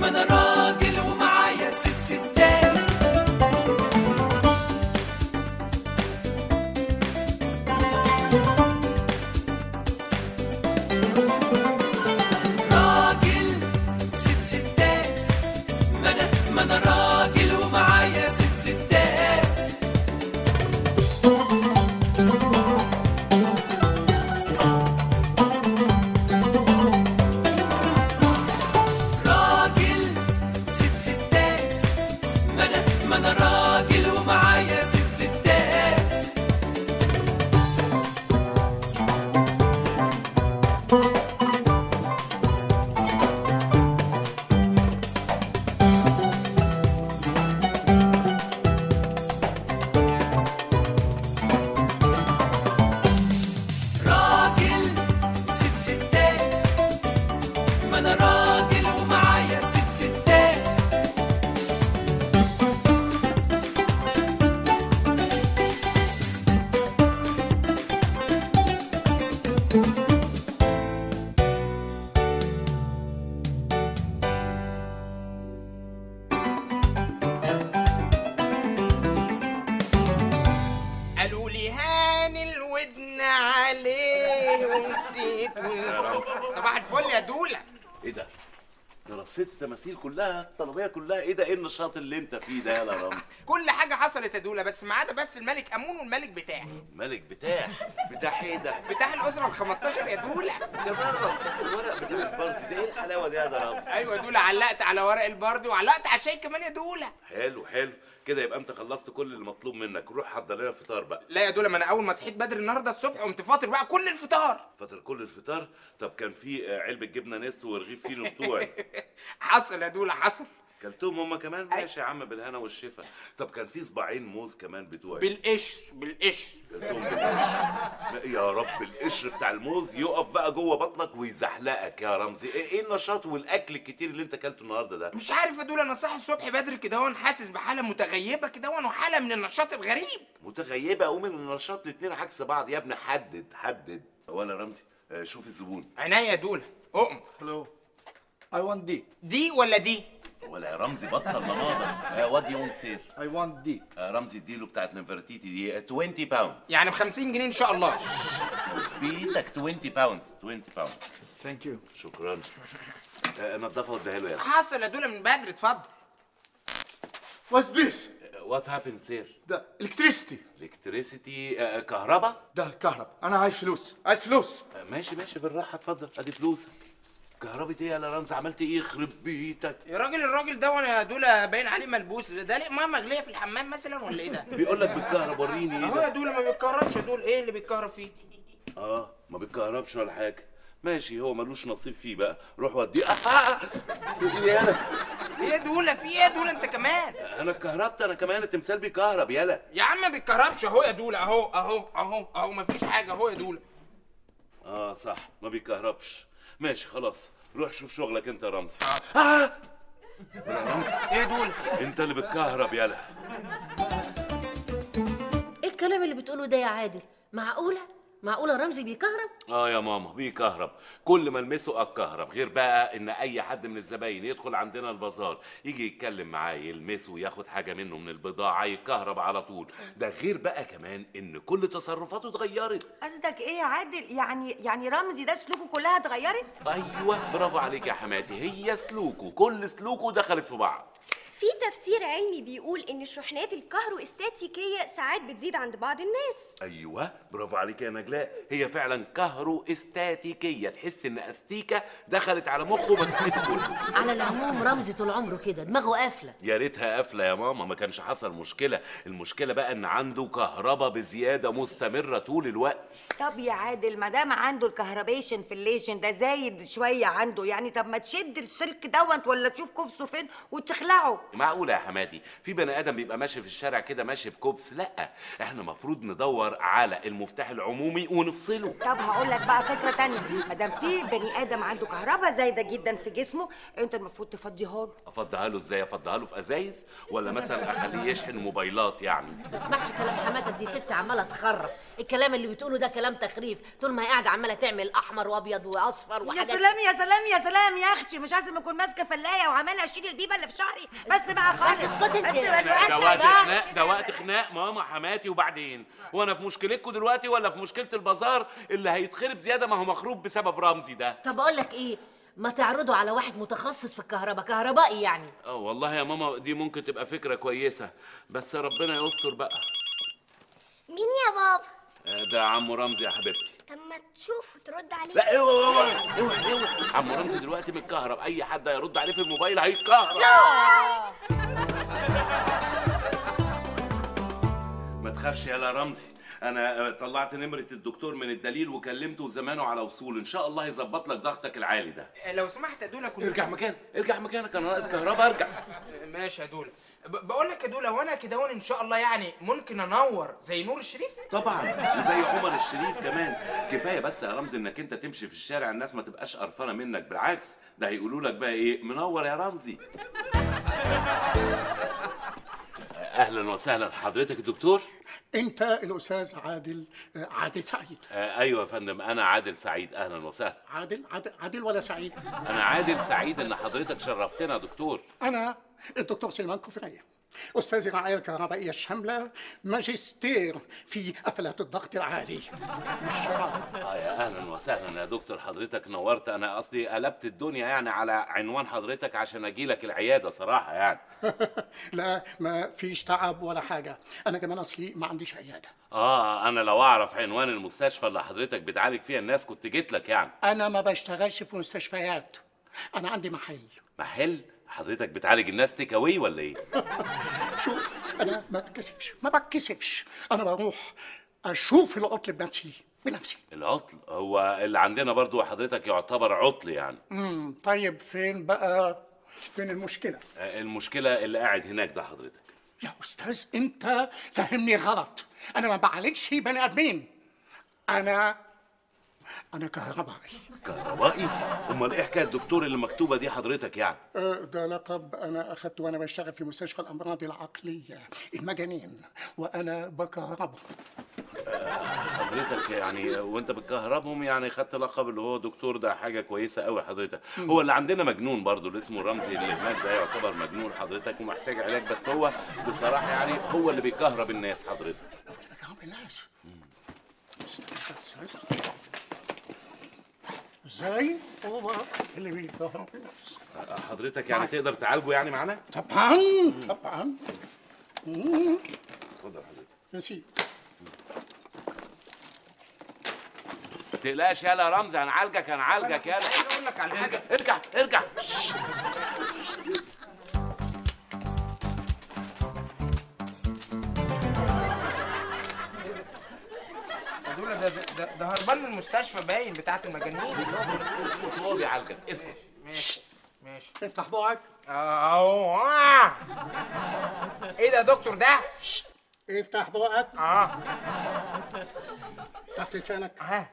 ما انا راجل ومعايا ست ستات راجل ست ستات ما انا ما انا راجل ومعايا ست ستات راجل ست ستات ما انا ما انا راجل ومعايا ست ستات راجل ست ستات ما انا راجل ومعايا ست ستات قالوا لي هان الودن عليه ونسيت ونسيت صباح الفل يا دوله ايه ده؟ ده رصيت التماثيل كلها الطلبيه كلها ايه ده ايه النشاط اللي انت فيه ده يا رمز كل حاجه حصلت يا دوله بس ما عدا بس الملك امون والملك بتاعي ملك بتاع بتاع ايه ده؟ بتاع الاسره ال 15 يا دوله يا بره رصيت الورق بتاع البارتي ده ايه الحلاوه دي يا ده رمز ايوه يا دوله علقت على ورق البردي وعلقت على الشاي كمان يا دوله حلو حلو كده يبقى انت خلصت كل اللي مطلوب منك روح حضر لنا الفطار بقى لا يا دوله ما انا اول ما صحيت بدري النهارده الصبح قمت فاطر بقى كل الفطار فطر كل الفطار طب كان في آه، علبه جبنه نستو ورغيف فينو بتوعي حصل يا دوله حصل كلتهم هما كمان ماشي يا عم بالهنا والشفا طب كان في صباعين موز كمان بتوعي بالقشر بالقشر كلتهم بالقشر لا يا رب القشر بتاع الموز يقف بقى جوه بطنك ويزحلقك يا رمزي ايه إيه النشاط والاكل الكتير اللي انت اكلته النهارده ده مش عارف يا دوله انا صاحي الصبح بدري كده وانا حاسس بحاله متغيبه كده وانا وحاله من النشاط الغريب متغيبه ومن النشاط الاتنين عكس بعض يا ابني حدد حدد ولا رمزي آه، شوف الزبون عينيا يا دوله اؤمر Hello. I want D. دي ولا دي ولا يا رمزي بطل لماضه وات يو سير I want D. رمزي اديله بتاعت نفرتيتي دي 20 باوندز يعني ب 50 جنيه ان شاء الله بايدك 20 باوندز 20 باوندز Thank you. شكرا آه، نضفها واديها له يا حصل يا دوله من بدري اتفضل What's this? وات هابند سير ده electricity. الكتريسيتي كهرباء ده كهرب. أنا عايز فلوس. عايز فلوس. آه، ماشي ماشي بالراحه اتفضل ادي فلوسك كهرباء ايه يا رمز عملت ايه يخرب بيتك يا راجل الراجل ده وانا دوله باين عليه ملبوس ده ليه ماما مغليه في الحمام مثلا ولا ايه ده؟ بيقول لك بالكهرباء وريني ايه اهو يا ده دوله ما بيتكهربش يا دول ايه اللي بيتكهرب فيه؟ اه ما بيتكهربش ولا حاجه ماشي هو ملوش نصيب فيه بقى روح وديه آه آه. ايه انا ايه يا دوله في ايه يا دوله انت كمان؟ انا اتكهربت انا كمان التمثال بيكهرب يالا يا عم ما بيتكهربش اهو يا دوله اهو اهو اهو اهو مفيش حاجه اهو يا دوله اه صح ما بيكهربش ماشي خلاص روح شوف شغلك انت يا رمزي اه يا رمزي ايه يا دوله؟ انت اللي بتكهرب يالا ايه الكلام اللي بتقوله ده يا عادل معقوله معقوله رمزي بيكهرب اه يا ماما بيكهرب كل ما المسه اتكهرب غير بقى ان اي حد من الزباين يدخل عندنا البازار يجي يتكلم معاه يلمسه ياخد حاجه منه من البضاعه يكهرب على طول ده غير بقى كمان ان كل تصرفاته اتغيرت قصدك ايه يا عادل يعني يعني رمزي ده سلوكه كلها اتغيرت ايوه برافو عليك يا حماتي هي سلوكه كل سلوكه دخلت في بعض في تفسير علمي بيقول ان الشحنات الكهروستاتيكيه ساعات بتزيد عند بعض الناس ايوه برافو عليك يا نجلاء هي فعلا كهرو استاتيكيه تحس ان استيكه دخلت على مخه ومسحته كله على العموم رمزي طول عمره كده دماغه قافله يا ريتها قافله يا ماما ما كانش حصل مشكله المشكله بقى ان عنده كهرباء بزياده مستمره طول الوقت طب يا عادل ما دام عنده الكهربيشن في الليشن ده زايد شويه عنده يعني طب ما تشد السلك دوت ولا تشوف كفسه فين وتخلعه معقولة يا حمادي في بني آدم بيبقى ماشي في الشارع كده ماشي بكوبس لا احنا مفروض ندور على المفتاح العمومي ونفصله طب هقول لك بقى فكره تانية ما دام في بني ادم عنده كهرباء زايده جدا في جسمه انت المفروض تفضيها له افضها له ازاي افضها له في ازايز ولا مثلا اخليه يشحن موبايلات يعني ما تسمعش كلام حماتك دي ست عماله تخرف الكلام اللي بتقوله ده كلام تخريف طول ما هي قاعده عماله تعمل احمر وابيض واصفر يا وحاجات سلام يا سلام يا سلام يا اختي مش لازم اكون ماسكه فلايه وعماله اشيل البيبه اللي في شعري بس بقى خالص بس اسكتي انت. بس ده بقى ده الوسع وقت ده. خناق ده وقت خناق ماما حماتي وبعدين وانا في مشكلتكم دلوقتي ولا في مشكله البازار اللي هيتخرب زياده ما هو مخروب بسبب رمزي ده طب اقول لك ايه ما تعرضوا على واحد متخصص في الكهرباء كهربائي يعني اه والله يا ماما دي ممكن تبقى فكره كويسه بس ربنا يستر بقى مين يا بابا آه، ده عمو رمزي يا حبيبتي طب ما تشوف وترد عليه لا اوعى اوعى اوعى اوعى عمو رمزي دلوقتي متكهرب اي حد هيرد عليه في الموبايل هيتكهرب ما تخافش يا رمزي انا طلعت نمره الدكتور من الدليل وكلمته زمانه على وصول ان شاء الله يظبط لك ضغطك العالي ده لو سمحت يا دولا كنت ارجع مكانك ارجع مكانك انا ناقص كهرباء ارجع ماشي يا دولا ب- بقول لك يا دولا هو انا كده هون ان شاء الله يعني ممكن انور زي نور الشريف طبعا وزي عمر الشريف كمان كفايه بس يا رمزي انك انت تمشي في الشارع الناس ما تبقاش قرفانه منك بالعكس ده هيقولوا لك بقى ايه منور يا رمزي اهلا وسهلا حضرتك الدكتور انت الاستاذ عادل آه، عادل سعيد آه ايوه يا فندم انا عادل سعيد اهلا وسهلا عادل عادل, عادل ولا سعيد انا عادل سعيد ان حضرتك شرفتنا يا دكتور انا الدكتور سليمان كفرية أستاذ الرعاية الكهربائية الشاملة ماجستير في أفلات الضغط العالي والشراء اه يا اهلا وسهلا يا دكتور حضرتك نورت انا قصدي قلبت الدنيا يعني على عنوان حضرتك عشان اجي لك العياده صراحه يعني لا ما فيش تعب ولا حاجة أنا كمان أصلي ما عنديش عيادة اه انا لو اعرف عنوان المستشفى اللي حضرتك بتعالج فيها الناس كنت جيت لك يعني أنا ما بشتغلش في مستشفيات أنا عندي محل محل حضرتك بتعالج الناس تيك اواي ولا ايه شوف أنا ما بتكسفش ما بتكسفش أنا بروح أشوف العطل بنفسي بنفسي العطل هو اللي عندنا برضو حضرتك يعتبر عطل يعني مم. طيب فين بقى فين المشكلة آه، المشكله اللي قاعد هناك ده حضرتك يا أستاذ أنت فهمني غلط أنا ما بعالجش بني آدمين أنا أنا كهربائي كهربائي امال ايه حكايه الدكتور اللي مكتوبه دي حضرتك يعني أه، ده لقب أنا أخدته وأنا بشتغل في مستشفى الأمراض العقلية المجانين وأنا بكهربهم حضرتك يعني وانت بتكهربهم يعني خدت لقب اللي هو دكتور ده حاجه كويسه قوي حضرتك هو اللي عندنا مجنون برضو اللي اسمه رمزي اللي هناك ده يعتبر مجنون حضرتك ومحتاج علاج بس هو بصراحه يعني هو اللي بيكهرب الناس حضرتك هو اللي بكهرب الناس استنى أستاذ. ازاي هو اللي بيكهرب الناس حضرتك يعني تقدر تعالجه يعني معانا طبعا طبعا مم. اتفضل حضرتك نسيت ما تقلقش يالا يا رمزي هنعالجك هنعالجك يالا عايز اقول لك على حاجه ارجع ارجع يا دولا ده ده, ده, ده هربان من المستشفى باين بتاعت المجانين اسكت هو بيعالجك اسكت ماشي ماشي افتح بوعك اهو آه. ايه ده يا دكتور ده افتح بوعك اه تحت لسانك ها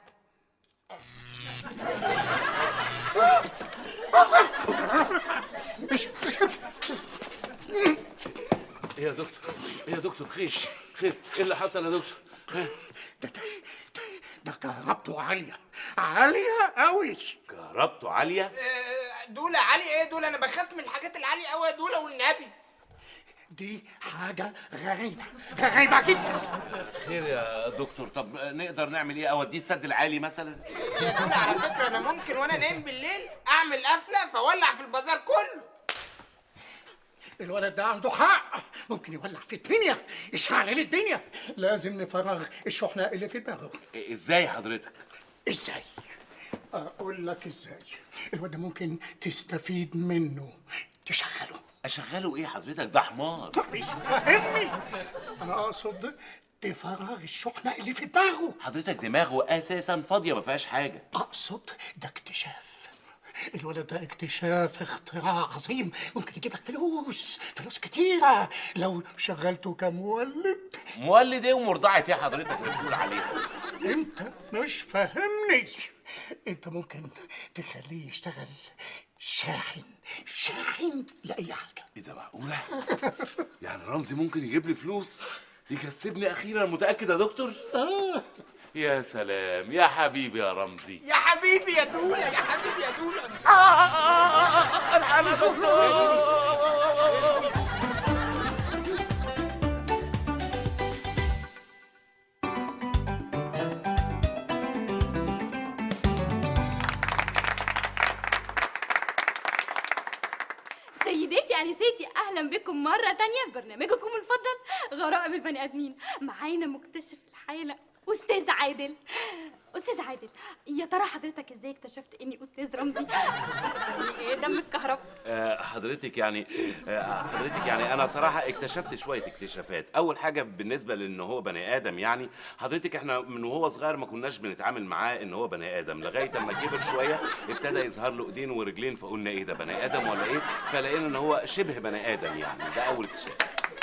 ايه يا دكتور ايه يا دكتور خير خير ايه اللي حصل يا دكتور ها؟ ده ده ده, ده كهربته عالية عالية قوي كهربته عاليه آه، دولة عالي ايه دول انا بخاف من الحاجات العالية قوي يا دولة والنبي دي حاجة غريبة غريبة جدا خير يا دكتور طب نقدر نعمل ايه اوديه السد العالي مثلا يا دولة على فكرة انا ممكن وانا نايم بالليل اعمل قفلة فاولع في البازار كله الولد ده عنده حق ممكن يولع في الدنيا يشعل الدنيا لازم نفرغ الشحنة اللي في دماغه ازاي حضرتك ازاي اقول لك ازاي الواد ده ممكن تستفيد منه تشغله اشغله ايه حضرتك ده حمار مش فاهمني انا اقصد تفرغ الشحنة اللي في دماغه حضرتك دماغه اساسا فاضيه ما فيهاش حاجه اقصد ده اكتشاف الولد ده اكتشاف اختراع عظيم ممكن يجيب لك فلوس فلوس كتيرة لو شغلته كمولد مولد ايه ومرضعة ايه حضرتك اللي بتقول عليها انت مش فاهمني انت ممكن تخليه يشتغل شاحن شاحن لأي حاجة ايه ده معقولة؟ يعني رمزي ممكن يجيب لي فلوس يكسبني اخيرا متأكد يا دكتور؟ آه. يا سلام يا حبيبي يا رمزي يا حبيبي يا دوله يا حبيبي يا دوله سيداتي انساتي اهلا بكم مره تانية في برنامجكم المفضل غرائب البني ادمين معانا مكتشف الحاله استاذ عادل استاذ عادل يا ترى حضرتك ازاي اكتشفت اني استاذ رمزي دم الكهرباء آه، حضرتك يعني آه، حضرتك يعني انا صراحه اكتشفت شويه اكتشافات اول حاجه بالنسبه لان هو بني ادم يعني حضرتك احنا من وهو صغير ما كناش بنتعامل معاه ان هو بني ادم لغايه اما كبر شويه ابتدى يظهر له ايدين ورجلين فقلنا ايه ده بني ادم ولا ايه فلقينا ان هو شبه بني ادم يعني ده اول اكتشاف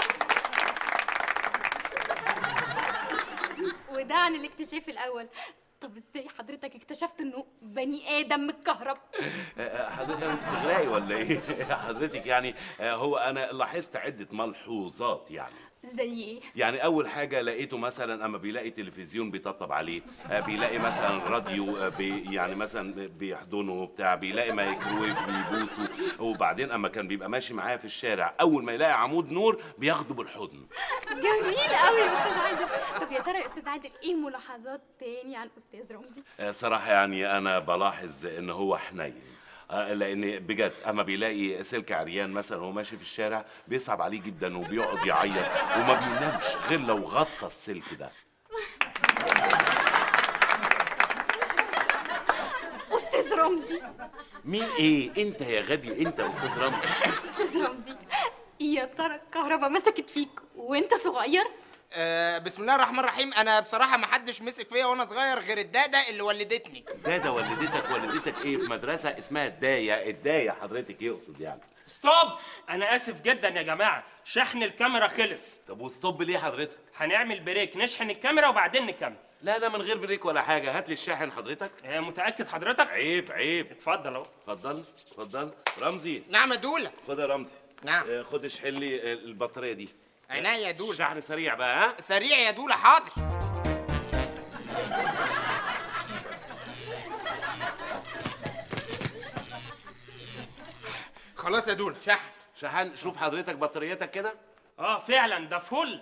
وده عن الاكتشاف الاول طب ازاي حضرتك اكتشفت انه بني ادم متكهرب آه، حضرتك انت بتغرقي ولا ايه حضرتك يعني آه، هو انا لاحظت عده ملحوظات يعني زي ايه يعني اول حاجه لقيته مثلا اما بيلاقي تلفزيون بيطبطب عليه آه، بيلاقي مثلا راديو آه، بي يعني مثلا بيحضنه بتاع بيلاقي مايكرويف بيبوسه وبعدين اما كان بيبقى ماشي معايا في الشارع اول ما يلاقي عمود نور بياخده بالحضن جميل قوي يا استاذ عادل طب يا ترى يا استاذ عادل ايه ملاحظات تاني عن استاذ رمزي آه، صراحه يعني انا بلاحظ ان هو حنين آه، لان بجد اما بيلاقي سلك عريان مثلا وهو ماشي في الشارع بيصعب عليه جدا وبيقعد يعيط وما بينامش غير لو غطى السلك ده استاذ رمزي مين ايه انت يا غبي انت يا استاذ رمزي استاذ رمزي يا ترى الكهرباء مسكت فيك وانت صغير آه بسم الله الرحمن الرحيم انا بصراحه ما حدش مسك فيا وانا صغير غير الداده اللي ولدتني دادا والدتك والدتك ايه في مدرسه اسمها الدايه الدايه حضرتك يقصد يعني ستوب انا اسف جدا يا جماعه شحن الكاميرا خلص طب وستوب ليه حضرتك هنعمل بريك نشحن الكاميرا وبعدين نكمل لا لا من غير بريك ولا حاجه هات لي الشاحن حضرتك آه، متاكد حضرتك عيب عيب اتفضل اهو اتفضل اتفضل رمزي نعم يا دوله خد يا رمزي نعم. آه، خد اشحن لي البطاريه دي عينيا يا دوله الشحن سريع بقى ها سريع يا دوله حاضر خلاص يا دوله شحن شحن شوف حضرتك بطاريتك كده اه فعلا ده فل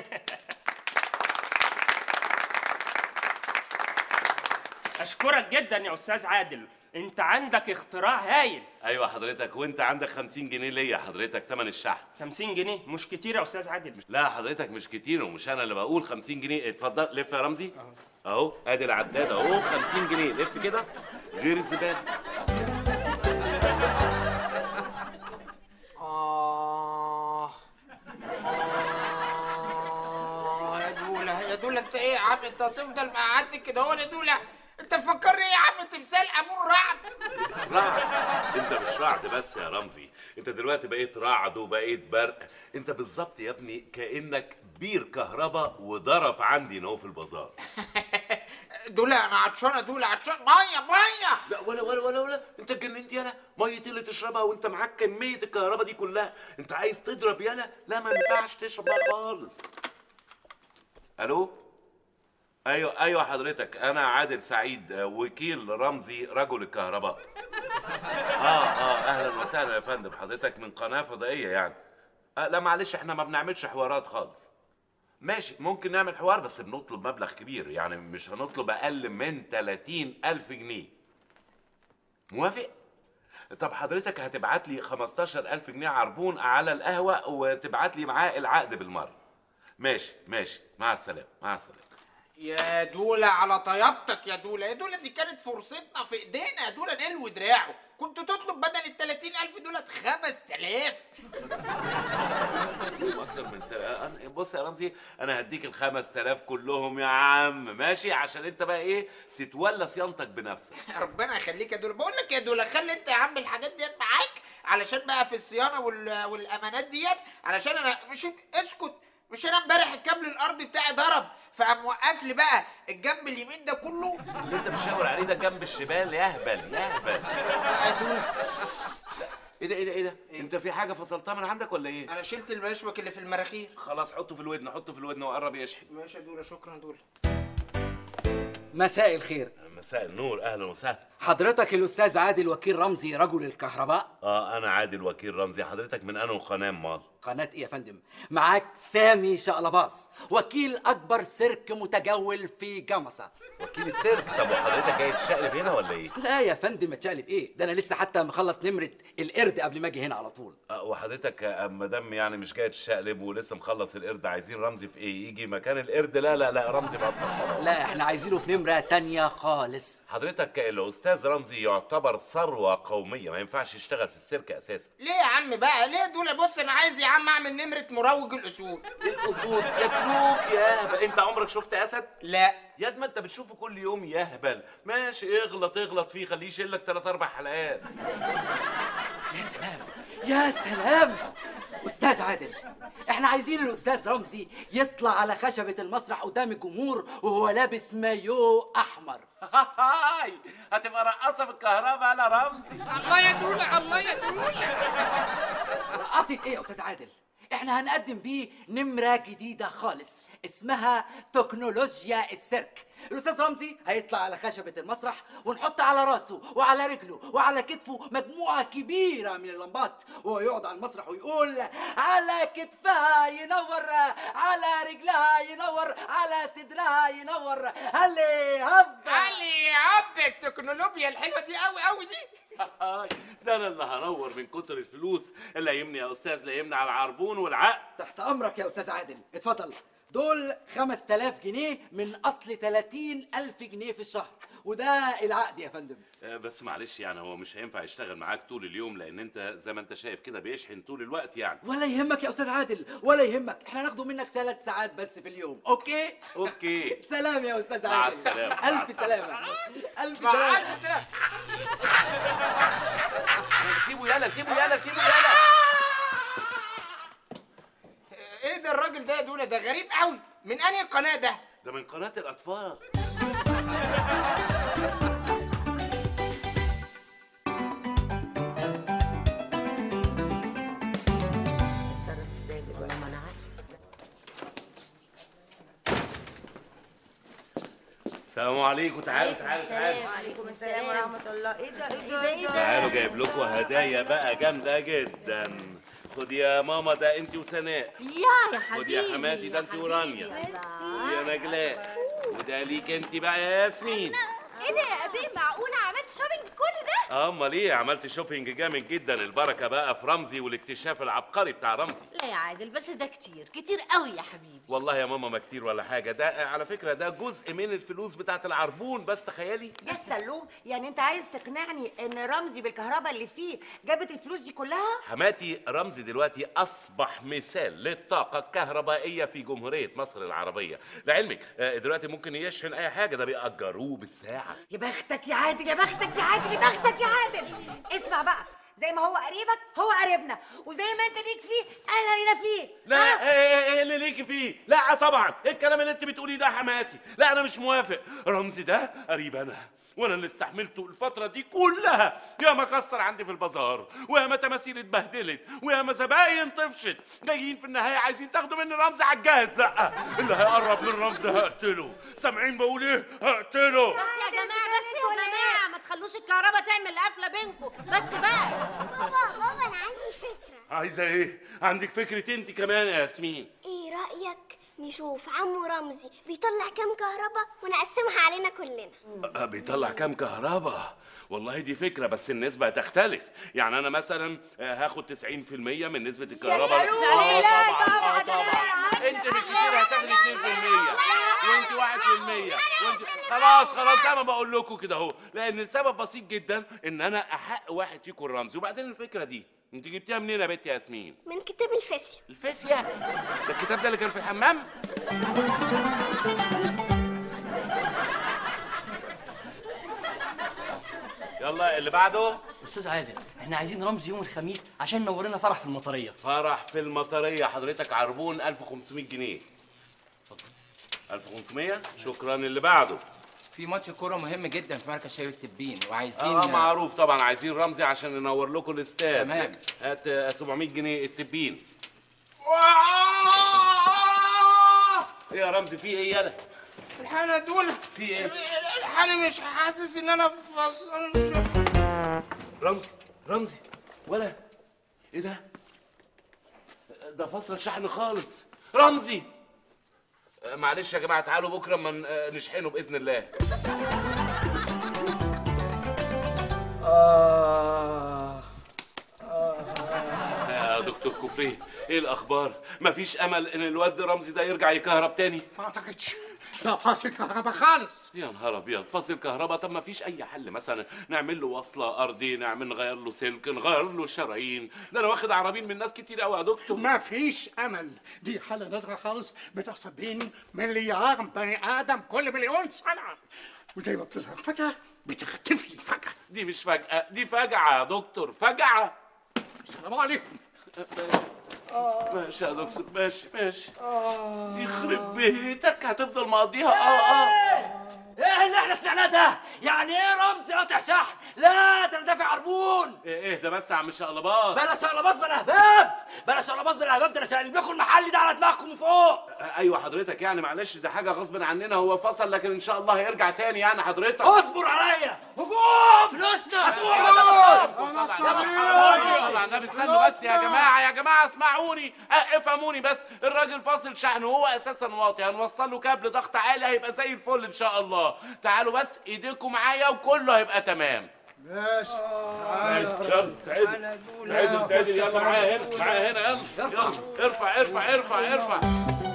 اشكرك جدا يا استاذ عادل انت عندك اختراع هايل ايوه حضرتك وانت عندك 50 جنيه ليا حضرتك تمن الشحن 50 جنيه مش كتير يا استاذ عادل لا حضرتك مش كتير ومش انا اللي بقول 50 جنيه اتفضل لف يا رمزي اهو ادي العداد اهو 50 جنيه لف كده غير الزباله آه آه يا دولة يا دولة أنت إيه يا عم أنت هتفضل مقعدتك كده هو يا دولة أنت مفكرني إيه يا عم تمثال أبو الرعد رعد انت مش رعد بس يا رمزي انت دلوقتي بقيت رعد وبقيت برق انت بالظبط يا ابني كانك بير كهرباء وضرب عندي هنا في البازار دولة أنا عطشان يا دولة عطشان مية مية لا ولا ولا ولا ولا انت اتجننت يالا ميه اللي تشربها وانت معاك كميه الكهرباء دي كلها انت عايز تضرب يالا لا ما ينفعش تشرب بقى خالص الو ايوه ايوه حضرتك انا عادل سعيد آه، وكيل رمزي رجل الكهرباء اه اه اهلا وسهلا يا فندم حضرتك من قناه فضائيه يعني آه لا معلش احنا ما بنعملش حوارات خالص ماشي ممكن نعمل حوار بس بنطلب مبلغ كبير يعني مش هنطلب اقل من 30 الف جنيه موافق طب حضرتك هتبعت لي 15000 جنيه عربون على القهوه وتبعت لي معاه العقد بالمره ماشي ماشي مع السلامه مع السلامه يا دولة على طيبتك يا دولة يا دولة دي كانت فرصتنا في ايدينا يا دولة نلوي دراعه كنت تطلب بدل ال 30000 دولة 5000 اكتر من تل... أنا- بص بص يا رمزي انا هديك ال 5000 كلهم يا عم ماشي عشان انت بقى ايه تتولى صيانتك بنفسك ربنا يخليك يا دولا بقول لك يا دولا خلي انت يا عم الحاجات ديت معاك علشان بقى في الصيانه وال... والامانات ديت علشان انا مش اسكت مش انا امبارح الكابل الارضي بتاعي ضرب فقام موقف لي بقى الجنب اليمين ده كله اللي انت بتشاور عليه ده جنب الشمال يهبل يهبل ايه ده ايه ده ايه ده انت في حاجه فصلتها من عندك ولا ايه انا شلت المشبك اللي في المراخير خلاص حطه في الودن حطه في الودن وقرب يشحن ماشي يا دولا شكرا دولا مساء الخير مساء النور اهلا وسهلا حضرتك الاستاذ عادل وكيل رمزي رجل الكهرباء اه انا عادل وكيل رمزي حضرتك من انه قناه مال قناة ايه يا فندم معاك سامي شقلباص وكيل اكبر سيرك متجول في جمصة وكيل السيرك طب وحضرتك جاي تشقلب هنا ولا ايه لا يا فندم اتشقلب ايه ده انا لسه حتى مخلص نمرة القرد قبل ما اجي هنا على طول آه، وحضرتك آه، مدام يعني مش جاي تشقلب ولسه مخلص القرد عايزين رمزي في ايه يجي مكان القرد لا لا لا رمزي بطل خلاص لا احنا عايزينه في نمرة تانية خالص حضرتك الاستاذ رمزي يعتبر ثروه قوميه ما ينفعش يشتغل في السيرك اساسا ليه يا عم بقى ليه دولا بص انا عايز يا عم اعمل نمره مروج الاسود الاسود ياكلوك يا انت عمرك شفت اسد لا يا ما انت بتشوفه كل يوم يهبل ماشي اغلط اغلط فيه خليه يشيل لك ثلاث اربع حلقات يا سلام يا سلام استاذ عادل احنا عايزين الاستاذ رمزي يطلع على خشبة المسرح قدام الجمهور وهو لابس مايو احمر هاي هتبقى رقاصه في الكهرباء انا رمزي الله يا دولا الله يا دولا رقصة ايه يا استاذ عادل احنا هنقدم بيه نمرة جديدة خالص اسمها تكنولوجيا السيرك الاستاذ رمزي هيطلع على خشبة المسرح ونحط على راسه وعلى رجله وعلى كتفه مجموعة كبيرة من اللمبات وهو يقعد على المسرح ويقول على كتفها ينور على رجلها ينور على صدرها ينور هلي هب علي عبد التكنولوجيا الحلوه دي قوي قوي دي هاي ده انا اللي هنور من كتر الفلوس اللي يمني يا استاذ لا يمني على العربون والعقد تحت امرك يا استاذ عادل اتفضل دول 5000 جنيه من اصل 30000 جنيه في الشهر وده العقد يا فندم آه، بس معلش يعني هو مش هينفع يشتغل معاك طول اليوم لان انت زي ما انت شايف كده بيشحن طول الوقت يعني ولا يهمك يا استاذ عادل ولا يهمك احنا هناخده منك ثلاث ساعات بس في اليوم اوكي اوكي سلام يا استاذ مع عادل السلامة، مع الف السلامة. سلامه الف مع سلامه ألف سلامة. سيبه يلا سيبه يلا سيبه يلا ايه ده الراجل ده يا دولا ده غريب قوي من انهي قناه ده ده من قناه الاطفال اتصرف ازاي والله ما انا عارفه السلام عليكم تعالوا تعالوا تعالوا وعليكم السلام ورحمة الله ايه ده ايه ده ايه ده تعالوا جايب لكم هدايا بقى جامده جدا خد يا ماما ده انت وسناء يا يا خد حبيبي يا حماتي ده انت حبيبي، ورانيا الله. ويا نجلاء وده ليك انت بقى يا ياسمين ايه ده يا ابي معقول عملت شوبينج كل ده اه امال ايه عملت شوبينج جامد جدا البركه بقى في رمزي والاكتشاف العبقري بتاع رمزي لا يا عادل بس ده كتير كتير قوي يا حبيبي والله يا ماما ما كتير ولا حاجه ده على فكره ده جزء من الفلوس بتاعت العربون بس تخيلي يا سلوم يعني انت عايز تقنعني ان رمزي بالكهرباء اللي فيه جابت الفلوس دي كلها حماتي رمزي دلوقتي اصبح مثال للطاقه الكهربائيه في جمهوريه مصر العربيه لعلمك آه، دلوقتي ممكن يشحن اي حاجه ده بيأجروه بالساعه يا بختك يا عادل يا بختك يا عادل يا بختك يا عادل اسمع بقى زي ما هو قريبك هو قريبنا وزي ما انت ليك فيه انا لينا فيه لا ها؟ ايه ايه ايه اللي ليكي فيه لا طبعا ايه الكلام اللي انت بتقوليه ده يا حماتي لا انا مش موافق رمزي ده قريب انا وانا اللي استحملته الفترة دي كلها يا ما كسر عندي في البازار ويا ما تماثيل اتبهدلت ويا ما زباين طفشت جايين في النهاية عايزين تاخدوا مني رمزي على الجهاز لا اللي هيقرب من رمزي هقتله سامعين بقول ايه هقتله بس يا جماعه بس يا جماعه ما تخلوش الكهرباء تعمل قفله بينكم بس بقى بابا بابا انا عندي فكره عايزة ايه عندك فكرة انت كمان يا ياسمين ايه رايك نشوف عمو رمزي بيطلع كام كهرباء ونقسمها علينا كلنا أه، بيطلع كام كهرباء والله دي فكرة بس النسبة تختلف يعني أنا مثلا آه، هاخد 90% من نسبة الكهرباء يا لولو، لا آه، طبعاً، آه، طبعا لا، أنت بالكتير هتاخدي 2% وانت واحد في المية وانت خلاص خلاص زي ما بقول لكم كده اهو لان السبب بسيط جدا ان انا احق واحد فيكم الرمز وبعدين الفكره دي انت جبتيها منين يا بنت ياسمين من كتاب الفاسية الفاسية ده الكتاب ده اللي كان في الحمام يلا اللي بعده استاذ عادل احنا عايزين رمز يوم الخميس عشان نور لنا فرح في المطريه فرح في المطريه حضرتك عربون 1500 جنيه 1500 شكرا اللي بعده في ماتش كوره مهم جدا في مركز شباب التبين وعايزين اه معروف طبعا عايزين رمزي عشان ننور لكم الاستاد تمام. هات آه، 700 جنيه التبين ايه يا رمزي في ايه يالا الحالة دول في ايه الحالة مش حاسس ان انا فصل رمزي رمزي ولا ايه ده ده فصل شحن خالص رمزي آه، معلش يا جماعه تعالوا بكره اما ن- آه، نشحنه باذن الله آه يا دكتور كفري ايه الاخبار مفيش امل ان الواد رمزي ده يرجع يكهرب تاني ما اعتقدش ده فاصل كهرباء خالص يا نهار ابيض فاصل كهرباء طب ما فيش اي حل مثلا نعمل له وصله ارضي نعمل نغير له سلك نغير له شرايين ده انا واخد عربين من ناس كتير قوي يا دكتور ما فيش امل دي حاله نادره خالص بتحصل بين مليار بني ادم كل مليون سنه وزي ما بتظهر فجاه بتختفي فجاه دي مش فجأة دي فجعة يا دكتور فجعة السلام عليكم ماشي يا دكتور ماشي ماشي يخرب بيتك هتفضل مقضيها اه اه ايه اللي احنا سمعناه ده يعني ايه رمز قاطع شحن لا ده انا دافع عربون ايه ايه ده بس يا عم شقلباط بلا شقلباص بلا هباب بلا شقلباص بلا هباب ده انا شقلبكم المحلي ده على دماغكم من فوق آه، ايوه حضرتك يعني معلش ده حاجه غصب عننا هو فصل لكن ان شاء الله هيرجع تاني يعني حضرتك اصبر عليا هجوم فلوسنا صلى على النبي استنوا بس يا جماعه يا جماعه اسمعوني آه، افهموني بس الراجل فاصل شحن هو اساسا واطي هنوصل له كابل ضغط عالي هيبقى زي الفل ان شاء الله تعالوا بس ايديكم معايا وكله هيبقى تمام ماشي يلا تعدل تعدل تعدل يلا معايا هنا معايا هنا يلا يلا ارفع ارفع ارفع ارفع